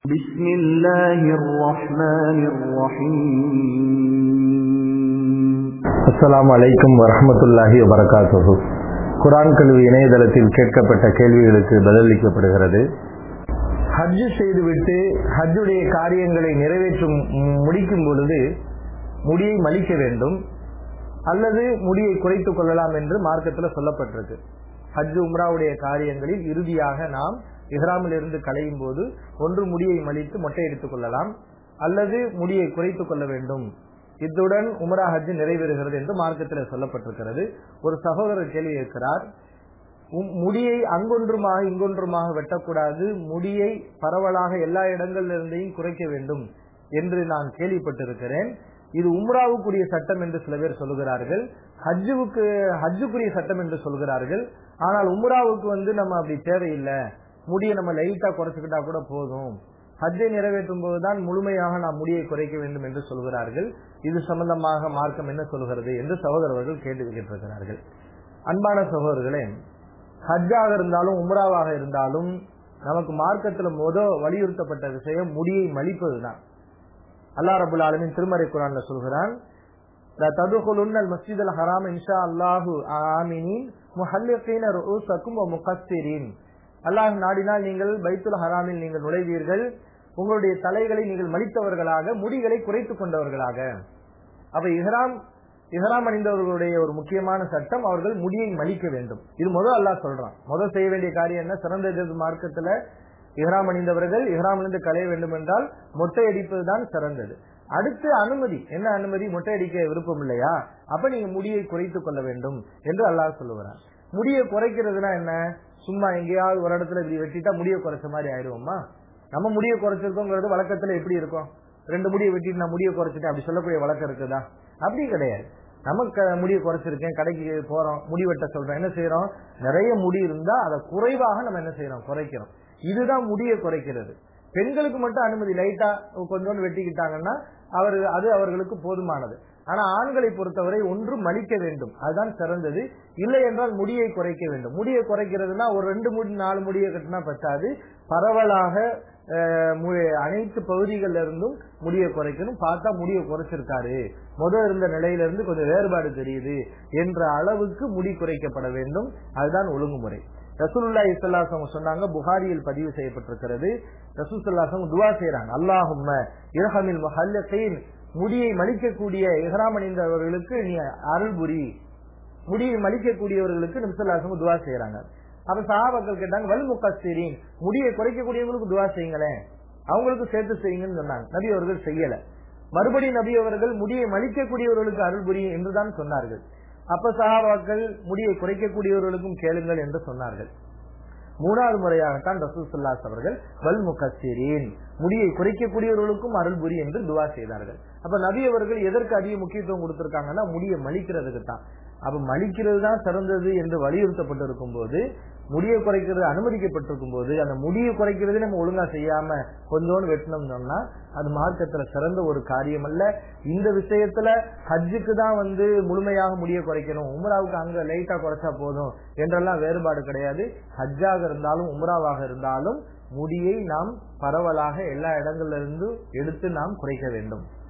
بسم الله الرحمن الرحيم அஸ்ஸலாமு அலைக்கும் வரஹ்மத்துல்லாஹி வபரகாத்துஹு குர்ஆன் கல்வி இணையதளத்தில் கேட்கப்பட்ட கேள்விகளுக்கு பதிலளிக்கப்படுகிறது ஹஜ் செய்துவிட்டு ஹஜ்ஜுடைய காரியங்களை நிறைவேற்றும் முடிக்கும் பொழுது முடியை மலிக்க வேண்டும் அல்லது முடியை குறைத்துக் கொள்ளலாம் என்று மார்க்கத்தில் சொல்லப்பட்டிருக்கு ஹஜ் உம்ராவுடைய காரியங்களில் இறுதியாக நாம் இஹ்ராமில் இருந்து களையும் போது ஒன்று முடியை மலித்து மொட்டை எடுத்துக் கொள்ளலாம் அல்லது முடியை குறைத்துக் கொள்ள வேண்டும் இத்துடன் உமரா ஹஜ் நிறைவேறுகிறது என்று மார்க்கத்தில் சொல்லப்பட்டிருக்கிறது ஒரு சகோதரர் கேள்வி இருக்கிறார் உம் முடியை அங்கொன்றுமாக இங்கொன்றுமாக வெட்டக்கூடாது முடியை பரவலாக எல்லா இடங்களிலிருந்தையும் குறைக்க வேண்டும் என்று நான் கேள்விப்பட்டிருக்கிறேன் இது உம்ராவுக்குரிய சட்டம் என்று சில பேர் சொல்லுகிறார்கள் ஹஜ்ஜுவுக்கு ஹஜ்ஜுக்குரிய சட்டம் என்று சொல்கிறார்கள் ஆனால் உம்ராவுக்கு வந்து நம்ம அப்படி தேவையில்லை முடியை நம்ம லைட்டா குறைச்சுக்கிட்டா கூட போதும் ஹஜ்ஜை நிறைவேற்றும் போதுதான் முழுமையாக நாம் முடியை குறைக்க வேண்டும் என்று சொல்கிறார்கள் இது சம்பந்தமாக மார்க்கம் என்ன சொல்கிறது என்று சகோதரர்கள் கேட்டு கேட்டிருக்கிறார்கள் அன்பான சகோதரர்களே ஹஜ்ஜாக இருந்தாலும் உம்ராவாக இருந்தாலும் நமக்கு மார்க்கத்தில் முத வலியுறுத்தப்பட்ட விஷயம் முடியை மலிப்பதுதான் அல்லா ரபுல் ஆலமின் திருமறை குரான்ல சொல்கிறான் ததுகுலுன்னல் மஸ்ஜித் அல் ஹராம் இன்ஷா அல்லாஹு ஆமினின் முஹல்லிகீன ரூசக்கும் முகஸ்ஸிரின் அல்லாஹ் நாடினால் நீங்கள் பைத்துல் ஹராமில் நீங்கள் நுழைவீர்கள் உங்களுடைய தலைகளை நீங்கள் மலித்தவர்களாக முடிகளை குறைத்துக் கொண்டவர்களாக அப்ப இஹ்ராம் இஹ்ராம் அணிந்தவர்களுடைய ஒரு முக்கியமான சட்டம் அவர்கள் முடியை மலிக்க வேண்டும் இது முதல் அல்லாஹ் சொல்றான் முதல் செய்ய வேண்டிய காரியம் என்ன சிறந்த மார்க்கத்துல இஹ்ராம் அணிந்தவர்கள் இஹ்ராமிலிருந்து களைய வேண்டும் என்றால் மொட்டை அடிப்பதுதான் சிறந்தது அடுத்து அனுமதி என்ன அனுமதி மொட்டை அடிக்க விருப்பம் இல்லையா அப்ப நீங்க முடியை குறைத்துக் கொள்ள வேண்டும் என்று அல்லாஹ் சொல்லுகிறான் முடியை குறைக்கிறதுனா என்ன சும்மா எங்கேயாவது ஒரு இடத்துல இப்படி வெட்டிட்டா முடியை குறைச்ச மாதிரி ஆயிடுவோமா நம்ம முடியை குறைச்சிருக்கோங்கிறது வழக்கத்துல எப்படி இருக்கும் ரெண்டு முடியை வெட்டிட்டு நான் முடியை குறைச்சிட்டேன் அப்படி சொல்லக்கூடிய வழக்கம் இருக்குதா அப்படி கிடையாது நமக்கு முடியை குறைச்சிருக்கேன் கடைக்கு போறோம் முடி வெட்ட சொல்றோம் என்ன செய்யறோம் நிறைய முடி இருந்தா அதை குறைவாக நம்ம என்ன செய்யறோம் குறைக்கிறோம் இதுதான் முடியை குறைக்கிறது பெண்களுக்கு மட்டும் அனுமதி லைட்டா கொஞ்சோண்டு வெட்டிக்கிட்டாங்கன்னா அவர் அது அவர்களுக்கு போதுமானது ஆனா ஆண்களை பொறுத்தவரை ஒன்று மலிக்க வேண்டும் அதுதான் சிறந்தது இல்லை என்றால் முடியை குறைக்க வேண்டும் முடியை குறைக்கிறதுனா ஒரு ரெண்டு முடி நாலு முடியை கட்டினா பத்தாது பரவலாக அனைத்து பகுதிகளில் இருந்தும் முடியை குறைக்கணும் பார்த்தா முடியை குறைச்சிருக்காரு முதல் இருந்த நிலையில இருந்து கொஞ்சம் வேறுபாடு தெரியுது என்ற அளவுக்கு முடி குறைக்கப்பட வேண்டும் அதுதான் ஒழுங்குமுறை ரசூல்லா இஸ்லாசம் சொன்னாங்க புகாரியில் பதிவு செய்யப்பட்டிருக்கிறது ரசூல்லாசம் துவா செய்யறாங்க அல்லாஹும் இரஹமில் மஹல்லத்தைன் முடியை மலிக்கக்கூடிய இஹ்ராம் அணிந்தவர்களுக்கு நீ அருள் புரி முடியை மலிக்கக்கூடியவர்களுக்கு நிமிஷல்லாசம் துவா செய்யறாங்க அப்ப சஹாபாக்கள் கேட்டாங்க வல் முகஸ்தீரின் முடியை குறைக்கக்கூடியவங்களுக்கு துவா செய்யுங்களேன் அவங்களுக்கு சேர்த்து செய்யுங்கன்னு சொன்னாங்க நபி அவர்கள் செய்யல மறுபடி நபி அவர்கள் முடியை மலிக்கக்கூடியவர்களுக்கு அருள் புரியும் என்றுதான் சொன்னார்கள் அப்ப சஹாபாக்கள் முடியை குறைக்கக்கூடியவர்களுக்கும் கேளுங்கள் என்று சொன்னார்கள் மூணாவது முறையாகத்தான் ரசூசல்லாஸ் அவர்கள் வல் முகஸ்தீரின் முடியை குறைக்கக்கூடியவர்களுக்கும் அருள் புரி என்று துவா செய்தார்கள் அப்ப நபி அவர்கள் எதற்கு அதிக முக்கியத்துவம் கொடுத்திருக்காங்கன்னா முடியை மலிக்கிறதுக்கு தான் அப்ப மலிக்கிறது தான் சிறந்தது என்று வலியுறுத்தப்பட்டிருக்கும் போது முடியை குறைக்கிறது அனுமதிக்கப்பட்டிருக்கும் போது அந்த முடியை குறைக்கிறது நம்ம ஒழுங்கா செய்யாம கொஞ்சோண்டு வெட்டணும் சொன்னா அது மார்க்கத்துல சிறந்த ஒரு காரியம் அல்ல இந்த விஷயத்துல ஹஜ்ஜுக்கு தான் வந்து முழுமையாக முடிய குறைக்கணும் உம்ராவுக்கு அங்க லைட்டா குறைச்சா போதும் என்றெல்லாம் வேறுபாடு கிடையாது ஹஜ்ஜாக இருந்தாலும் உம்ராவாக இருந்தாலும் முடியை நாம் பரவலாக எல்லா இடங்கள்ல இருந்து எடுத்து நாம் குறைக்க வேண்டும்